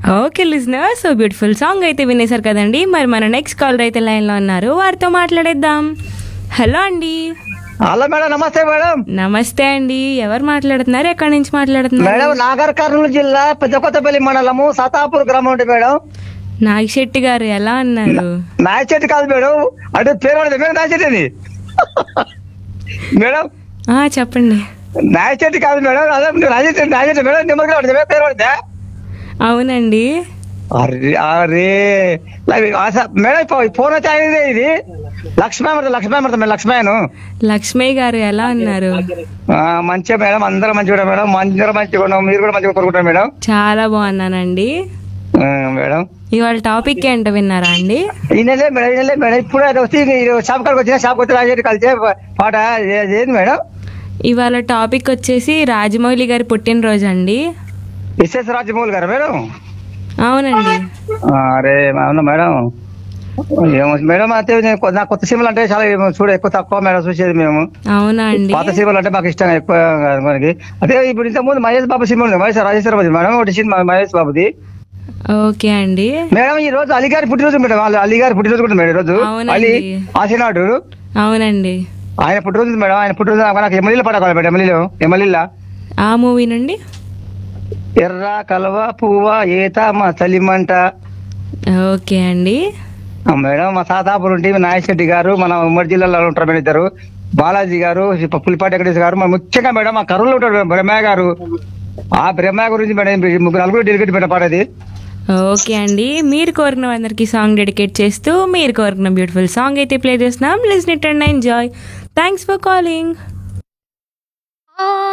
Okay listener so beautiful song అయితే వినేశారు కదండి మరి మన నెక్స్ట్ కాలర్ అయితే లైన్లో ఉన్నారు వారితో మాట్లాడేద్దాం హలో అండి హలో మేడం నమస్తే మేడం నమస్తే అండి ఎవరు మాట్లాడుతున్నారు ఎక్కడి నుంచి మాట్లాడుతున్నారు మేడం నాగర్ కర్నూలు జిల్లా పెద్ద కొత్తపల్లి మండలము సతాపూర్ గ్రామం ఉంటుంది మేడం నాగశెట్టి గారు ఎలా ఉన్నారు నాయచెట్టు కాదు మేడం అంటే పేరు పడదు మేడం నాయచెట్టు అది మేడం ఆ, చెప్పండి నాయచెట్టు కాదు మేడం అదే నాయచెట్టు నాయచెట్టు మేడం నిమ్మకాయ పడితే మేడం పేరు పడితే అవునండి అరే అరే లై- ఆస- మేడం ఇప్పుడు ఫోన్ వచ్చి అయింది ఇది లక్ష్మీ లక్ష్మీ మేడం లక్ష్మీను లక్ష్మయ్య గారు ఎలా ఉన్నారు మంచిగా మేడం అందరూ మంచిగా మేడం అందరూ మంచిగా ఉన్నాం మీరు కూడా మంచిగా కోరుకుంటారు మేడం చాలా బాగున్నానండి ఆ, మేడం ఇవాళ టాపిక్ ఏంటో విన్నారా అండి ఈయనలే మేడం ఈయనలే మేడం ఇప్పుడు అయితే వచ్చి మీరు షాప్ కాడికి వచ్చిన షాప్ వచ్చి రాజేటి కలిసే పాట ఏ- ఏంది మేడం ఇవాళ టాపిక్ వచ్చేసి రాజమౌళి గారి పుట్టినరోజు అండి ఎస్ఎస్ రాజమౌళి గారు మేడం అవునండి ఆ, అరే అవునా మేడం ఏమో మేడం అయితే నేను కొ- నాకు కొత్త సినిమాలు అంటే చాలా ఏమో చూడ ఎక్కువ తక్కువ మేడం చూసేది మేము అవునా అండి పాత సినిమాలు అంటే మాకు ఇష్టం ఎక్కువ కాదు మనకి అదే ఇప్పుడు ఇంతకు ముందు మహేష్ బాబు సినిమా ఉంది మహేష్ రాజేశ్వరరావు మేడం ఒకటి సినిమా మహేష్ బాబుది ఓకే అండి మేడం ఈ రోజు అలీ గారి పుట్టినరోజు మేడం వాళ్ళు అలీ గారి పుట్టినరోజు కూడా మేడం ఈ రోజు అవునండి. అలీ ఆసినాడు అవునండి ఆయన పుట్టినరోజు మేడం ఆయన పుట్టినరోజు నాకు- నాకు ఎమ్మెల్యేలు పాట కావాలి మేడం ఎమ్మెల్యేలు ఎమ్మెల్యేలా ఆ మూవీ నుండి ఎర్ర కలవ పువ్వ ఈత మా చలిమంట ఓకే అండి ఆ మేడం మా సాతాపురం టీం నాయశెట్టి గారు మన ఉమ్మడి జిల్లాలో ఉంటారు మేడం ఇద్దరు బాలాజీ గారు పులిపాటి వెంకటేష్ గారు మన ముఖ్యంగా మేడం మా కరువులో ఉంటాడు మేడం బ్రహ్మయ్య గారు ఆ బ్రహ్మయ్య గురించి మేడం ఈ ముగ్గురు నలుగురు డెలికేట్ పెట్ట పాట అది ఓకే అండి మీరు కోరిన అందరికి సాంగ్ డెడికేట్ చేస్తూ మీరు కోరిన బ్యూటిఫుల్ సాంగ్ అయితే ప్లే చేస్తున్నాం listen it and enjoy thanks for calling ఆ